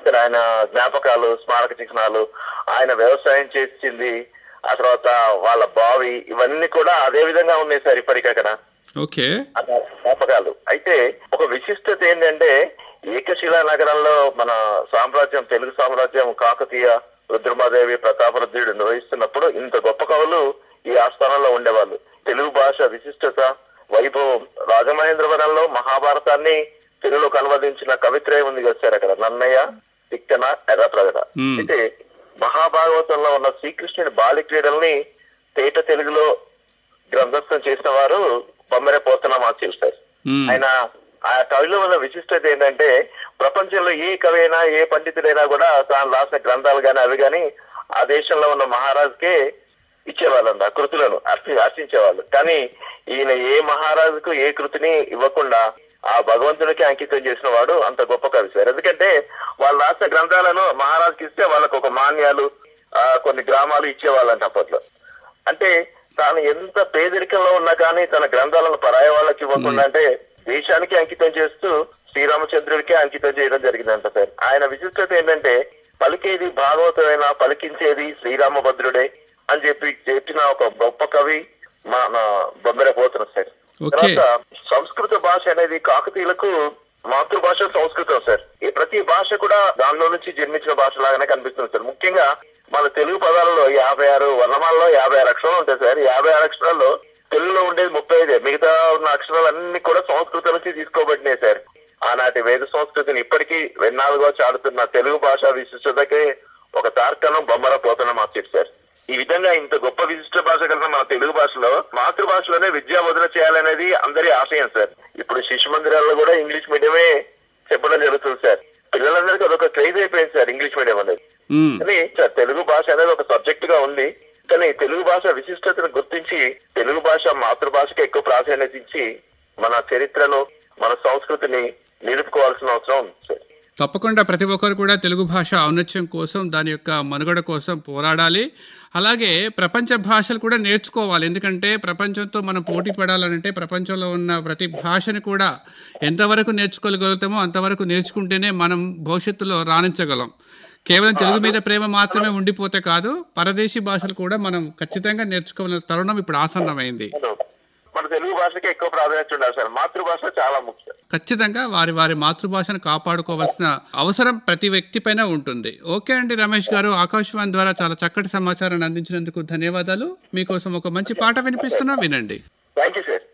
Sir ఆయన జ్ఞాపకాలు స్మారక చిహ్నాలు ఆయన వ్యవసాయం చేసింది ఆ తర్వాత వాళ్ళ బావి ఇవన్నీ కూడా అదే విధంగా ఉన్నాయి సార్ ఇప్పటికీ అక్కడ ఓకే ఆ జ్ఞాపకాలు అయితే ఒక విశిష్టత ఏంటంటే ఏకశిలా నగరంలో మన సామ్రాజ్యం తెలుగు సామ్రాజ్యం కాకతీయ రుద్రమాదేవి ప్రతాపరుద్రుడు నిర్వహిస్తున్నప్పుడు ఇంత గొప్ప కవులు ఈ ఆస్థానంలో ఉండేవాళ్ళు తెలుగు భాష విశిష్టత వైభవం రాజమహేంద్రవరంలో మహాభారతాన్ని తెలుగులోకి అనువదించిన కవిత్రయం ఉంది కదా సార్ అక్కడ నన్నయ్య తిక్కన ఎర్రప్రగడ Hmm. అయితే మహాభాగవతంలో ఉన్న శ్రీకృష్ణుడి బాలి క్రీడల్ని తేట తెలుగులో గ్రంథస్థం చేసిన వారు బొమ్మరే పోతనమాచారు సార్ మ్మ్. ఆయన ఆ కవిలో ఉన్న విశిష్టత ఏంటంటే ప్రపంచంలో ఏ కవి అయినా ఏ పండితుడైనా కూడా తాను రాసిన గ్రంథాలు గాని అవి గాని ఆ దేశంలో ఉన్న మహారాజుకే ఇచ్చేవాళ్ళంట ఆ కృతులను అర్చి అర్చించేవాళ్ళు కానీ ఈయన ఏ మహారాజుకు ఏ కృతిని ఇవ్వకుండా ఆ భగవంతుడికి అంకితం చేసిన వాడు అంత గొప్ప కవి సార్ ఎందుకంటే వాళ్ళు రాసిన గ్రంథాలను మహారాజుకి ఇస్తే వాళ్ళకు ఒక మాన్యాలు ఆ, కొన్ని గ్రామాలు ఇచ్చేవాళ్ళంట అప్పట్లో అంటే తాను ఎంత పేదరికంలో ఉన్నా కానీ తన గ్రంథాలను పరాయ వాళ్ళకి ఇవ్వకుండా అంటే దేశానికి అంకితం చేస్తూ శ్రీరామచంద్రుడికి అంకితం చేయడం జరిగిందంట సార్ ఆయన విశిష్టత ఏంటంటే పలికేది భాగవతమైనా పలికించేది శ్రీరామభద్రుడే అని చెప్పి చెప్పిన ఒక గొప్ప కవి మన బొమ్మెర పోతున్న సార్ ఓకే. తర్వాత సంస్కృత భాష అనేది కాకతీయులకు మాతృభాష సంస్కృతం సార్ ఈ ప్రతి భాష కూడా దానిలో నుంచి జన్మించిన భాష లాగానే కనిపిస్తుంది సార్ ముఖ్యంగా మన తెలుగు పదాలలో యాభై ఆరు వర్ణమాలలో యాభై ఆరు అక్షరాలు ఉంటాయి సార్ యాభై ఆరు అక్షరాల్లో తెలుగులో ఉండేది ముప్పై ఐదే మిగతా ఉన్న అక్షరాలన్నీ కూడా సంస్కృతం నుంచి తీసుకోబడినాయి సార్ ఆనాటి వేద సంస్కృతిని ఇప్పటికీ వెన్నాళ్ళుగా చాటుతున్న తెలుగు భాష విశిష్టతకే ఒక తార్కణం బొమ్మర పోతనం మార్చారు సార్ ఈ విధంగా ఇంత గొప్ప విశిష్ట భాష కలిగిన మన తెలుగు భాషలో మాతృభాషలోనే విద్యా బోధన చేయాలనేది అందరి ఆశయం సార్ ఇప్పుడు శిశు మందిరాల్లో కూడా ఇంగ్లీష్ మీడియమే చెప్పడం జరుగుతుంది సార్ పిల్లలందరికీ అదొక క్రేజ్ అయిపోయింది సార్ ఇంగ్లీష్ మీడియం అనేది మ్మ్. కానీ సార్ తెలుగు భాష అనేది ఒక సబ్జెక్ట్ గా ఉంది కానీ తెలుగు భాష విశిష్టతను గుర్తించి తెలుగు భాష మాతృభాషకి ఎక్కువ ప్రాధాన్యత ఇచ్చి మన చరిత్రను మన సంస్కృతిని నిలుపుకోవాల్సిన అవసరం ఉంది సార్ తప్పకుండా ప్రతి ఒక్కరు కూడా తెలుగు భాష ఔన్నత్యం కోసం దాని యొక్క మనుగడ కోసం పోరాడాలి అలాగే ప్రపంచ భాషలు కూడా నేర్చుకోవాలి ఎందుకంటే ప్రపంచంతో మనం పోటీ పడాలంటే ప్రపంచంలో ఉన్న ప్రతి భాషను కూడా ఎంతవరకు నేర్చుకోగలుగుతామో అంతవరకు నేర్చుకుంటేనే మనం భవిష్యత్తులో రాణించగలం కేవలం తెలుగు మీద ప్రేమ మాత్రమే ఉండిపోతే కాదు పరదేశీ భాషలు కూడా మనం ఖచ్చితంగా నేర్చుకోవాల్సిన తరుణం ఇప్పుడు ఆసన్నమైంది మన తెలుగు భాషకి ఎక్కువ ప్రాధాన్యత ఉండాలి సార్ మాతృభాష చాలా ముఖ్యం ఖచ్చితంగా వారి వారి మాతృభాషను కాపాడుకోవాల్సిన అవసరం ప్రతి వ్యక్తి పైన ఉంటుంది ఓకే అండి రమేష్ గారు ఆకాశవాణి ద్వారా చాలా చక్కటి సమాచారాన్ని అందించినందుకు ధన్యవాదాలు మీకోసం ఒక మంచి పాట వినిపిస్తున్నా వినండి థ్యాంక్ యూ సార్